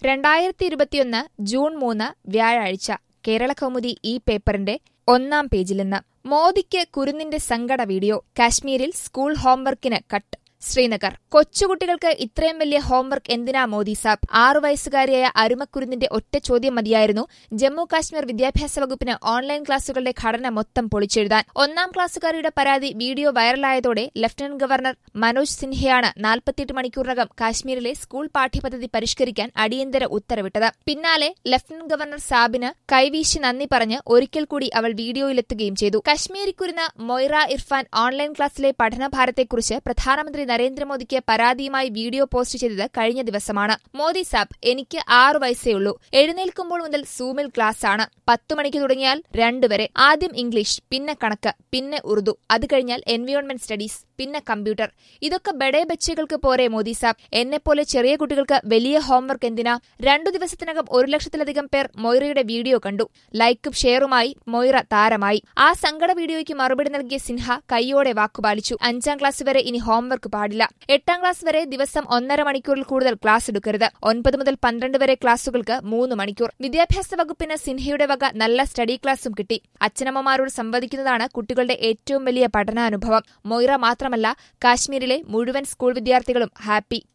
രണ്ടായിരത്തി ഇരുപത്തിയൊന്ന് ജൂൺ മൂന്ന് വ്യാഴാഴ്ച കേരളകൗമുദി ഈ പേപ്പറിന്റെ ഒന്നാം പേജിൽ നിന്ന് മോദിക്ക് കുരുന്നിന്റെ സങ്കട വീഡിയോ കാശ്മീരിൽ സ്കൂൾ ഹോംവർക്കിന് കട്ട് ശ്രീനഗർ കൊച്ചുകുട്ടികൾക്ക് ഇത്രയും വലിയ ഹോംവർക്ക് എന്തിനാ മോദി സാബ് ആറു വയസ്സുകാരിയായ അരുമക്കുരുന്നിന്റെ ഒറ്റ ചോദ്യം മതിയായിരുന്നു ജമ്മു കാശ്മീർ വിദ്യാഭ്യാസ വകുപ്പിന് ഓൺലൈൻ ക്ലാസുകളുടെ ഘടന മൊത്തം പൊളിച്ചെഴുതാൻ ഒന്നാം ക്ലാസ്സുകാരിയുടെ പരാതി വീഡിയോ വൈറലായതോടെ ലഫ്റ്റനന്റ് ഗവർണർ മനോജ് സിൻഹയാണ് നാൽപ്പത്തിയെട്ട് മണിക്കൂറിനകം കാശ്മീരിലെ സ്കൂൾ പാഠ്യപദ്ധതി പരിഷ്കരിക്കാൻ അടിയന്തര ഉത്തരവിട്ടത് പിന്നാലെ ലഫ്റ്റനന്റ് ഗവർണർ സാബിന് കൈവീശി നന്ദി പറഞ്ഞ് ഒരിക്കൽ കൂടി അവൾ വീഡിയോയിലെത്തുകയും ചെയ്തു കശ്മീരിക്കുരുന്ന മൊയ്റ ഇർഫാൻ ഓൺലൈൻ ക്ലാസ്സിലെ പഠനഭാരത്തെക്കുറിച്ച് പ്രധാനമന്ത്രി നരേന്ദ്രമോദിക്ക് പരാതിയുമായി വീഡിയോ പോസ്റ്റ് ചെയ്തത് കഴിഞ്ഞ ദിവസമാണ് മോദി സാബ് എനിക്ക് ആറു വയസ്സേ ഉള്ളൂ എഴുന്നേൽക്കുമ്പോൾ മുതൽ സൂമിൽ ക്ലാസ്സാണ് പത്തു മണിക്ക് തുടങ്ങിയാൽ രണ്ടുവരെ ആദ്യം ഇംഗ്ലീഷ് പിന്നെ കണക്ക് പിന്നെ ഉറുദു അത് കഴിഞ്ഞാൽ എൻവയോൺമെന്റ് സ്റ്റഡീസ് പിന്നെ കമ്പ്യൂട്ടർ ഇതൊക്കെ ബഡേ ബച്ചകൾക്ക് പോരെ മോദി സാബ് എന്നെപ്പോലെ ചെറിയ കുട്ടികൾക്ക് വലിയ ഹോംവർക്ക് എന്തിനാ രണ്ടു ദിവസത്തിനകം ഒരു ലക്ഷത്തിലധികം പേർ മൊയ്റയുടെ വീഡിയോ കണ്ടു ലൈക്കും ഷെയറുമായി മൊയ്റ താരമായി ആ സങ്കട വീഡിയോയ്ക്ക് മറുപടി നൽകിയ സിൻഹ കൈയോടെ വാക്കുപാലിച്ചു അഞ്ചാം ക്ലാസ് വരെ ഇനി ഹോംവർക്ക് പാടില്ല എട്ടാം ക്ലാസ് വരെ ദിവസം ഒന്നര മണിക്കൂറിൽ കൂടുതൽ ക്ലാസ് എടുക്കരുത് ഒൻപത് മുതൽ പന്ത്രണ്ട് വരെ ക്ലാസുകൾക്ക് മൂന്ന് മണിക്കൂർ വിദ്യാഭ്യാസ വകുപ്പിന് സിൻഹയുടെ വക നല്ല സ്റ്റഡി ക്ലാസും കിട്ടി അച്ഛനമ്മമാരോട് സംവദിക്കുന്നതാണ് കുട്ടികളുടെ ഏറ്റവും വലിയ പഠനാനുഭവം മൊയ്റ മാത്രമല്ല കാശ്മീരിലെ മുഴുവൻ സ്കൂൾ വിദ്യാർത്ഥികളും ഹാപ്പി